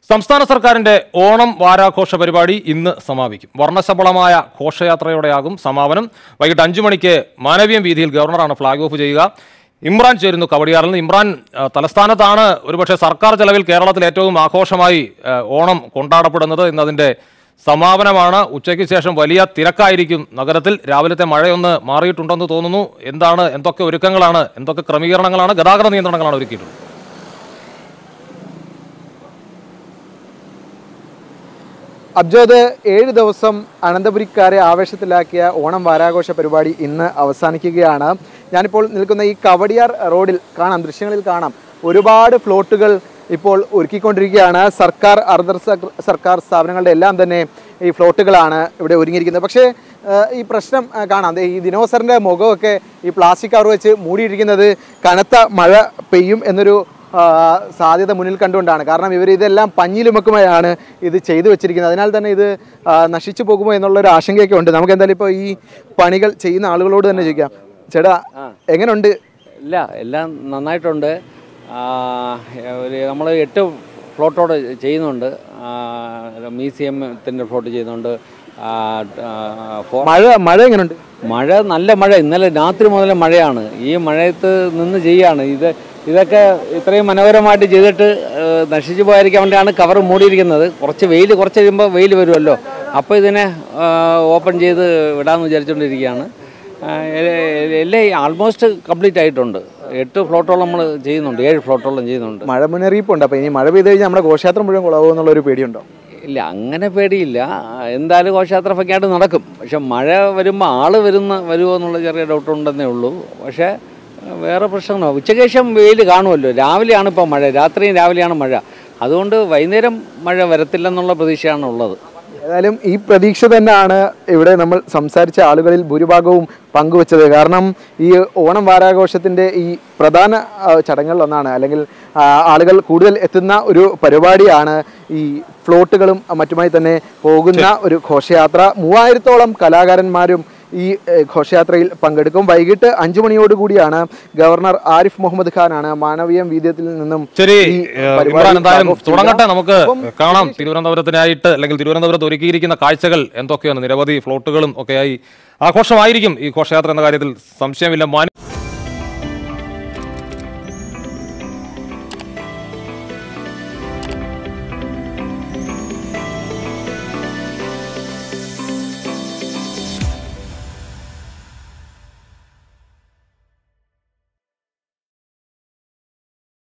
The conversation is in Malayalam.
സംസ്ഥാന സർക്കാരിന്റെ ഓണം വാരാഘോഷ പരിപാടി ഇന്ന് സമാപിക്കും വർണ്ണശബളമായ ഘോഷയാത്രയോടെയാകും സമാപനം വൈകിട്ട് അഞ്ചു മണിക്ക് മാനവീയം വീതിയിൽ ഗവർണറാണ് ഫ്ളാഗ് ഓഫ് ചെയ്യുക ഇമ്രാൻ ചേരുന്നു കവടിയാറിൽ നിന്ന് ഇമ്രാൻ ആ, തലസ്ഥാനത്താണ് ഒരുപക്ഷെ സർക്കാർ ചെലവിൽ കേരളത്തിൽ ഏറ്റവും ആഘോഷമായി ആ, ഓണം കൊണ്ടാടപ്പെടുന്നത് ഇന്നതിന്റെ സമാപനമാണ് ഉച്ചയ്ക്ക് ശേഷം വലിയ തിരക്കായിരിക്കും നഗരത്തിൽ രാവിലത്തെ മഴയൊന്ന് മാറിയിട്ടുണ്ടെന്ന് തോന്നുന്നു എന്താണ് എന്തൊക്കെ ഒരുക്കങ്ങളാണ് എന്തൊക്കെ ക്രമീകരണങ്ങളാണ് ഗതാഗത നിയന്ത്രണങ്ങളാണ് ഒരുക്കിയിട്ടുള്ളത് അബ്ജോദ് ഏഴ് ദിവസം അനന്തപുരിക്കാരെ ആവേശത്തിലാക്കിയ ഓണം വാരാഘോഷ പരിപാടി ഇന്ന് അവസാനിക്കുകയാണ് ഞാനിപ്പോൾ നിൽക്കുന്ന ഈ കവടിയാർ റോഡിൽ കാണാം ദൃശ്യങ്ങളിൽ കാണാം ഒരുപാട് ഫ്ലോട്ടുകൾ ഇപ്പോൾ ഒരുക്കിക്കൊണ്ടിരിക്കുകയാണ് സർക്കാർ അർദ്ധ സർ- സർക്കാർ സ്ഥാപനങ്ങളുടെ എല്ലാം തന്നെ ഈ ഫ്ലോട്ടുകളാണ് ഇവിടെ ഒരുങ്ങിയിരിക്കുന്നത് പക്ഷേ ആ, ഈ പ്രശ്നം ആ, കാണാം ദേ ഈ ദിനോസറിൻ്റെ മുഖമൊക്കെ ഈ പ്ലാസ്റ്റിക് കവർ വെച്ച് മൂടിയിരിക്കുന്നത് കനത്ത മഴ പെയ്യും എന്നൊരു ആ, സാധ്യത മുന്നിൽ കണ്ടുകൊണ്ടാണ് കാരണം ഇവർ ഇതെല്ലാം പഞ്ഞിലുമക്കുമായാണ് ഇത് ചെയ്തു വെച്ചിരിക്കുന്നത് അതിനാൽ തന്നെ ഇത് ആ, നശിച്ചു പോകുമോ എന്നുള്ളൊരു ആശങ്കയൊക്കെ ഉണ്ട് നമുക്ക് എന്തായാലും ഇപ്പോൾ ഈ പണികൾ ചെയ്യുന്ന ആളുകളോട് തന്നെ ചോദിക്കാം ചേട്ടാ എങ്ങനെയുണ്ട് ഇല്ല എല്ലാം നന്നായിട്ടുണ്ട് ആ, ഒരു നമ്മൾ എട്ട് ഫ്ലോട്ടോടെ ചെയ്യുന്നുണ്ട് ആ, മ്യൂസിയത്തിൻ്റെ ഫ്ലോട്ട് ചെയ്യുന്നുണ്ട് ആ, ആ, ഫോ- മഴ മഴ എങ്ങനെയുണ്ട് മഴ നല്ല മഴ ഇന്നലെ രാത്രി മുതൽ മഴയാണ് ഈ മഴയത്ത് നിന്ന് ചെയ്യാണ് ഇത് ഇതൊക്കെ ഇത്രയും മനോഹരമായിട്ട് ചെയ്തിട്ട് ഏഹ്, നശിച്ചു പോയിരിക്കാൻ വേണ്ടിയാണ് കവർ മൂടിയിരിക്കുന്നത് കുറച്ച് വെയിൽ കുറച്ച് കഴിയുമ്പോൾ വെയിൽ വരുമല്ലോ അപ്പോൾ ഇതിനെ ഓപ്പൺ ചെയ്ത് വിടാമെന്ന് വിചാരിച്ചുകൊണ്ടിരിക്കുകയാണ് ആ, എ- എല്ലാം ആൾമോസ്റ്റ് കംപ്ലീറ്റ് ആയിട്ടുണ്ട് എട്ട് ഫ്ലോട്ടോളം നമ്മൾ ചെയ്യുന്നുണ്ട് ഏഴ് ഫ്ലോട്ടോളം ചെയ്യുന്നുണ്ട് മഴ മുന്നറിയിപ്പുണ്ട് അപ്പോൾ ഇനി മഴ പെയ്ത് കഴിഞ്ഞാൽ നമ്മുടെ ഘോഷയാത്ര മുഴുവൻ കുളവും എന്നുള്ളൊരു പേടിയുണ്ടോ ഇല്ല അങ്ങനെ പേടിയില്ല എന്തായാലും ഘോഷയാത്ര ഭംഗിയായിട്ട് നടക്കും പക്ഷെ മഴ വരുമ്പോൾ ആള് വരുന്ന വരുമോ എന്നുള്ള ചെറിയ ഡൗട്ട് ഉണ്ടെന്നേ ഉള്ളൂ പക്ഷേ വേറെ പ്രശ്നങ്ങളോ ഉച്ചയ്ക്ക് ശേഷം വെയിൽ കാണുമല്ലോ രാവിലെയാണ് ഇപ്പോൾ മഴ രാത്രിയും രാവിലെയാണ് മഴ അതുകൊണ്ട് വൈകുന്നേരം മഴ വരത്തില്ലെന്നുള്ള പ്രതീക്ഷയാണ് ഉള്ളത് ഏതായാലും ഈ പ്രതീക്ഷ തന്നെയാണ് ഇവിടെ നമ്മൾ സംസാരിച്ച ആളുകളിൽ ഭൂരിഭാഗവും പങ്കുവച്ചത് കാരണം ഈ ഓണം വാരാഘോഷത്തിൻ്റെ ഈ പ്രധാന ആ, ചടങ്ങുകളിൽ ഒന്നാണ് അല്ലെങ്കിൽ ആ, ആളുകൾ കൂടുതൽ എത്തുന്ന ഒരു പരിപാടിയാണ് ഈ ഫ്ലോട്ടുകളും മറ്റുമായി തന്നെ പോകുന്ന ഒരു ഘോഷയാത്ര മൂവായിരത്തോളം കലാകാരന്മാരും ഈ ഏഹ്, ഘോഷയാത്രയിൽ പങ്കെടുക്കും വൈകിട്ട് അഞ്ചു മണിയോടുകൂടിയാണ് ഗവർണർ ആരിഫ് മുഹമ്മദ് ഖാനാണ് മാനവീയം വീദ്യത്തിൽ നിന്നും ശരി ഈ ഏഹ്, പരിപാടി ഇമ്രാൻ എന്തായാലും flag off ചെയ്യുക. തുടങ്ങട്ടെ നമുക്ക് അപ്പം കാണാം തിരുവനന്തപുരത്തിനായിട്ട് അല്ലെങ്കിൽ തിരുവനന്തപുരത്ത് ഒരുക്കിയിരിക്കുന്ന കാഴ്ചകൾ എന്തൊക്കെയാണ് നിരവധി ഫ്ലോട്ടുകളും ഒക്കെയായി ആഘോഷമായിരിക്കും ഈ ഘോഷയാത്ര എന്ന കാര്യത്തിൽ സംശയമില്ല മാന്യ